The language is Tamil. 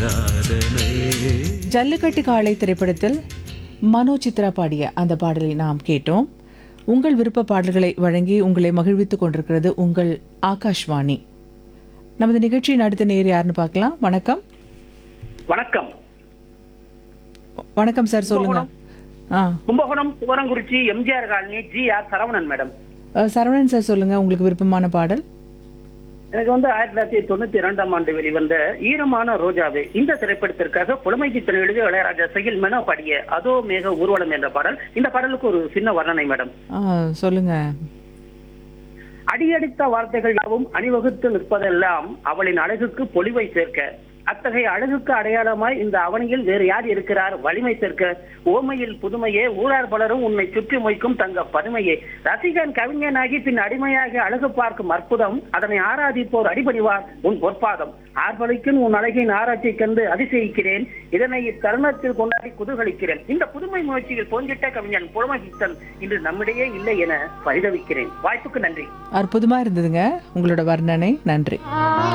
ஆராதனை ஜல்லிக்கட்டு காளை திரைப்படத்தில் மனோ சித்ரா பாடிய அந்த பாடலை நாம் கேட்டோம் உங்கள் விருப்ப பாடல்களை வழங்கி உங்களை மகிழ்வித்துக் கொண்டிருக்கிறது உங்கள் ஆகாஷ்வாணி நமது நிகழ்ச்சியின் அடுத்த நேர் யாருன்னு பார்க்கலாம் வணக்கம் வணக்கம் வணக்கம் சார் சொல்லுங்க ஆ Kumbakonam Thuvarankurichi MGR colony G R Saravanan madam அஹ், சரவணன் சார் சொல்லுங்க உங்களுக்கு விருப்பமான பாடல் எனக்கு வந்து ஆயிரத்தி தொள்ளாயிரத்தி தொண்ணூத்தி இரண்டாம் ஆண்டு வெளிவந்த ஈரமான ரோஜாவே இந்த திரைப்படத்திற்காக புலமை சித்தன் எழுதிய இளையராஜா செயல் மெனோ பாடிய அதோ மேக ஊர்வலம் என்ற பாடல் இந்த பாடலுக்கு ஒரு சின்ன வர்ணனை மேடம் ஆ, சொல்லுங்க அடியடித்த வார்த்தைகள் யாவும் அணிவகுத்து நிற்பதெல்லாம் அவளின் அழகுக்கு பொலிவை சேர்க்க அத்தகைய அழகுக்கு அடையாளமாய் இந்த அவனியில் வேறு யார் இருக்கிறார் வலிமை சேர்க்க ஓமையில் புதுமையே ஊழார் பலரும் உன்னை சுற்றி மொய்க்கும் தங்க பதுமையே ரசிகன் கவிஞனாகி பின் அடிமையாகி அழகு பார்க்கும் அற்புதம் அதனை ஆராதிப்போர் அடிபணிவார் உன் பொற்பாதம் ஆர்வலிக்கும் உன் அழகின் ஆராய்ச்சி கண்டு அதிசயிக்கிறேன் இதனை இத்தருணத்தில் கொண்டாடி குதூகலிக்கிறேன் இந்த புதுமை முயற்சியில் தோன்றிட்ட கவிஞன் புலமகித்தன் இன்று நம்மிடையே இல்லை என பரிதவிக்கிறேன் வாய்ப்புக்கு நன்றி அற்புதமா இருந்ததுங்க உங்களோட வர்ணனை நன்றி